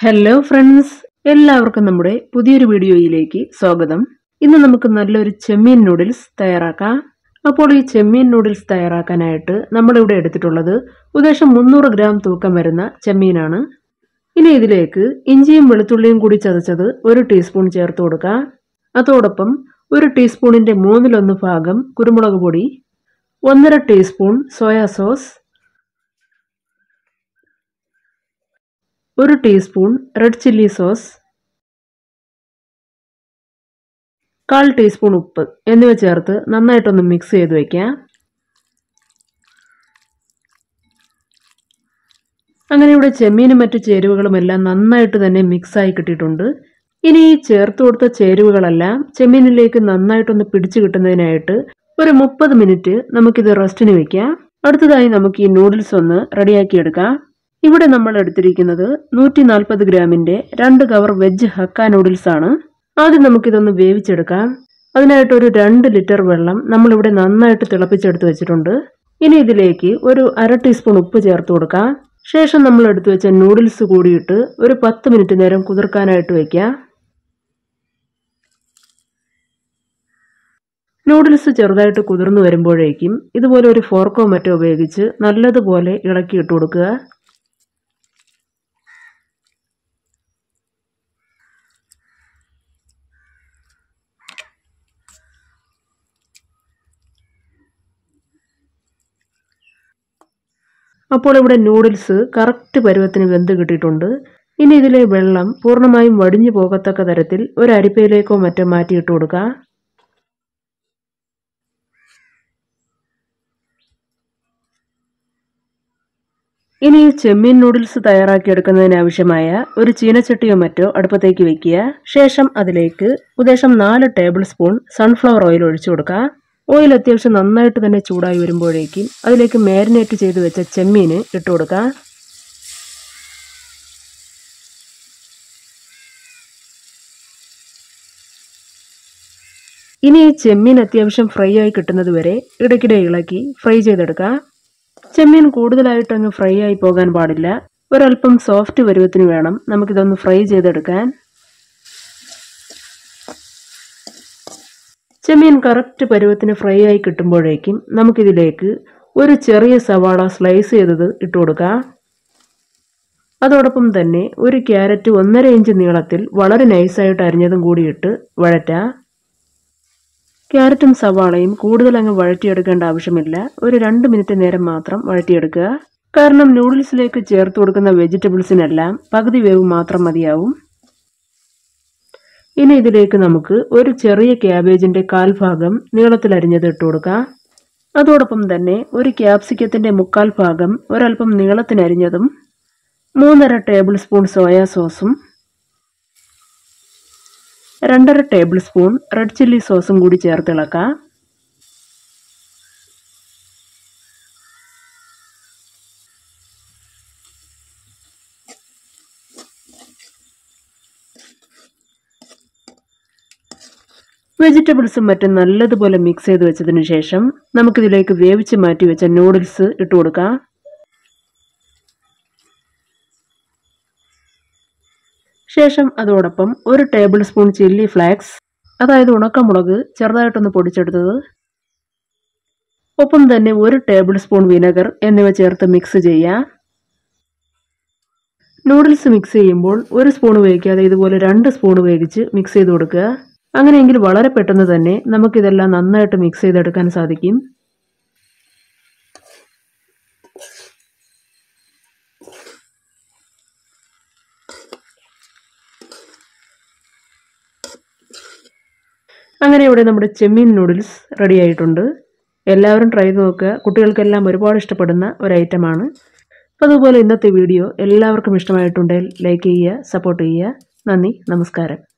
hello friends എല്ലാവർക്കും നമ്മുടെ പുതിയൊരു വീഡിയോയിലേക്ക് സ്വാഗതം ഇന്ന് നമുക്ക് നല്ലൊരു ചെമ്മീൻ നൂഡിൽസ് തയ്യാറാക്കാം അപ്പോൾ ഈ ചെമ്മീൻ നൂഡിൽസ് തയ്യാറാക്കാനായിട്ട് നമ്മളിവിടെ എടുത്തിട്ടുള്ളത് ഉദ്ദേശം മുന്നൂറ് ഗ്രാം തൂക്കം വരുന്ന ചെമ്മീനാണ് ഇനി ഇതിലേക്ക് ഇഞ്ചിയും വെളുത്തുള്ളിയും കൂടി ചതച്ചത് ഒരു ടീസ്പൂൺ ചേർത്ത് കൊടുക്കുക അതോടൊപ്പം ഒരു ടീസ്പൂണിൻ്റെ മൂന്നിലൊന്ന് ഭാഗം കുരുമുളക് പൊടി ഒന്നര ടീസ്പൂൺ സോയാ സോസ് ഒരു ടീസ്പൂൺ റെഡ് ചില്ലി സോസ് കാൽ ടീസ്പൂൺ ഉപ്പ് എന്നിവ ചേർത്ത് നന്നായിട്ടൊന്ന് മിക്സ് ചെയ്ത് വയ്ക്കാം അങ്ങനെ ഇവിടെ ചെമ്മീനും മറ്റു ചേരുവകളും എല്ലാം നന്നായിട്ട് തന്നെ മിക്സായി കിട്ടിയിട്ടുണ്ട് ഇനി ഈ ചേർത്ത് കൊടുത്ത ചേരുവകളെല്ലാം ചെമ്മീനിലേക്ക് നന്നായിട്ടൊന്ന് പിടിച്ചു കിട്ടുന്നതിനായിട്ട് ഒരു മുപ്പത് മിനിറ്റ് നമുക്കിത് റെസ്റ്റിന് വെക്കാം അടുത്തതായി നമുക്ക് ഈ നൂഡിൽസ് ഒന്ന് റെഡിയാക്കി എടുക്കാം ഇവിടെ നമ്മൾ എടുത്തിരിക്കുന്നത് നൂറ്റി നാൽപ്പത് ഗ്രാമിന്റെ രണ്ട് കവർ വെജ് ഹക്ക നൂഡിൽസ് ആണ് ആദ്യം നമുക്കിതൊന്ന് വേവിച്ചെടുക്കാം അതിനായിട്ട് ഒരു രണ്ട് ലിറ്റർ വെള്ളം നമ്മളിവിടെ നന്നായിട്ട് തിളപ്പിച്ചെടുത്ത് വെച്ചിട്ടുണ്ട് ഇനി ഇതിലേക്ക് ഒരു അര ടീസ്പൂൺ ഉപ്പ് ചേർത്ത് കൊടുക്കാം ശേഷം നമ്മൾ എടുത്തു വെച്ച നൂഡിൽസ് കൂടിയിട്ട് ഒരു പത്ത് മിനിറ്റ് നേരം കുതിർക്കാനായിട്ട് വെക്കാം നൂഡിൽസ് ചെറുതായിട്ട് കുതിർന്നു വരുമ്പോഴേക്കും ഇതുപോലെ ഒരു ഫോർക്കോ മറ്റോ ഉപയോഗിച്ച് നല്ലതുപോലെ ഇളക്കി ഇട്ട് കൊടുക്കുക അപ്പോൾ ഇവിടെ നൂഡിൽസ് കറക്റ്റ് പരുവത്തിന് വെന്ത് കിട്ടിയിട്ടുണ്ട് ഇനി ഇതിലെ വെള്ളം പൂർണ്ണമായും വടിഞ്ഞു പോകത്തക്ക തരത്തിൽ ഒരു അരിപ്പയിലേക്കോ മറ്റോ മാറ്റിയിട്ട് കൊടുക്കുക ഇനി ഈ ചെമ്മീൻ നൂഡിൽസ് തയ്യാറാക്കിയെടുക്കുന്നതിന് ആവശ്യമായ ഒരു ചീനച്ചട്ടിയോ മറ്റോ അടുപ്പത്തേക്ക് വെക്കുക ശേഷം അതിലേക്ക് ഉദ്ദേശം നാല് ടേബിൾ സ്പൂൺ സൺഫ്ലവർ ഓയിൽ ഒഴിച്ചു കൊടുക്കുക ഓയിൽ അത്യാവശ്യം നന്നായിട്ട് തന്നെ ചൂടായി വരുമ്പോഴേക്കും അതിലേക്ക് മാരിനേറ്റ് ചെയ്ത് വെച്ച ചെമ്മീന് ഇട്ട് കൊടുക്കുക ഇനി ഈ ചെമ്മീൻ അത്യാവശ്യം ഫ്രൈ ആയി കിട്ടുന്നത് വരെ ഇടയ്ക്കിടെ ഇളക്കി ഫ്രൈ ചെയ്തെടുക്കുക ചെമ്മീൻ കൂടുതലായിട്ട് അങ്ങ് ഫ്രൈ ആയി പോകാൻ പാടില്ല ഒരല്പം സോഫ്റ്റ് പരുവത്തിന് വേണം നമുക്കിതൊന്ന് ഫ്രൈ ചെയ്തെടുക്കാൻ ചെമ്മീൻ കറക്റ്റ് പരുവത്തിന് ഫ്രൈ ആയി കിട്ടുമ്പോഴേക്കും നമുക്കിതിലേക്ക് ഒരു ചെറിയ സവാള സ്ലൈസ് ചെയ്തത് ഇട്ട് കൊടുക്കാം അതോടൊപ്പം തന്നെ ഒരു ക്യാരറ്റ് ഒന്നര ഇഞ്ച് നീളത്തിൽ വളരെ നൈസായിട്ട് അരിഞ്ഞതും കൂടി ഇട്ട് വഴറ്റാം ക്യാരറ്റും സവാളയും കൂടുതൽ അങ്ങ് വഴറ്റിയെടുക്കേണ്ട ആവശ്യമില്ല ഒരു രണ്ട് മിനിറ്റ് നേരം മാത്രം വഴറ്റിയെടുക്കുക കാരണം നൂഡിൽസിലേക്ക് ചേർത്ത് കൊടുക്കുന്ന വെജിറ്റബിൾസിനെല്ലാം പകുതി വേവ് മാത്രം മതിയാവും ഇനി ഇതിലേക്ക് നമുക്ക് ഒരു ചെറിയ ക്യാബേജിന്റെ കാൽഭാഗം നീളത്തിൽ അരിഞ്ഞത് ഇട്ട് കൊടുക്കാം അതോടൊപ്പം തന്നെ ഒരു ക്യാപ്സിക്കത്തിന്റെ മുക്കാൽ ഭാഗം ഒരൽപ്പം നീളത്തിനരിഞ്ഞതും മൂന്നര ടേബിൾ സ്പൂൺ സോയാ സോസും രണ്ടര ടേബിൾ സ്പൂൺ റെഡ് ചില്ലി സോസും കൂടി ചേർത്തിളക്കാം വെജിറ്റബിൾസും മറ്റും നല്ലതുപോലെ മിക്സ് ചെയ്ത് വെച്ചതിന് ശേഷം നമുക്കിതിലേക്ക് വേവിച്ച് മാറ്റി വെച്ച നൂഡിൽസ് ഇട്ട് കൊടുക്കാം ശേഷം അതോടൊപ്പം ഒരു ടേബിൾ സ്പൂൺ ചില്ലി ഫ്ലാക്സ് അതായത് ഉണക്കമുളക് ചെറുതായിട്ടൊന്ന് പൊടിച്ചെടുത്തത് ഒപ്പം തന്നെ ഒരു ടേബിൾ സ്പൂൺ വിനെഗർ എന്നിവ ചേർത്ത് മിക്സ് ചെയ്യാം നൂഡിൽസ് മിക്സ് ചെയ്യുമ്പോൾ ഒരു സ്പൂൺ ഉപയോഗിക്കാതെ ഇതുപോലെ രണ്ട് സ്പൂൺ ഉപയോഗിച്ച് മിക്സ് ചെയ്ത് കൊടുക്കുക അങ്ങനെയെങ്കിൽ വളരെ പെട്ടെന്ന് തന്നെ നമുക്കിതെല്ലാം നന്നായിട്ട് മിക്സ് ചെയ്തെടുക്കാൻ സാധിക്കും അങ്ങനെ ഇവിടെ നമ്മുടെ ചെമ്മീൻ നൂഡിൽസ് റെഡി ആയിട്ടുണ്ട് എല്ലാവരും ട്രൈ ചെയ്ത് നോക്കുക കുട്ടികൾക്കെല്ലാം ഒരുപാട് ഇഷ്ടപ്പെടുന്ന ഒരു ഐറ്റമാണ് അപ്പോൾ അതുപോലെ ഇന്നത്തെ വീഡിയോ എല്ലാവർക്കും ഇഷ്ടമായിട്ടുണ്ടെങ്കിൽ ലൈക്ക് ചെയ്യുക സപ്പോർട്ട് ചെയ്യുക നന്ദി നമസ്കാരം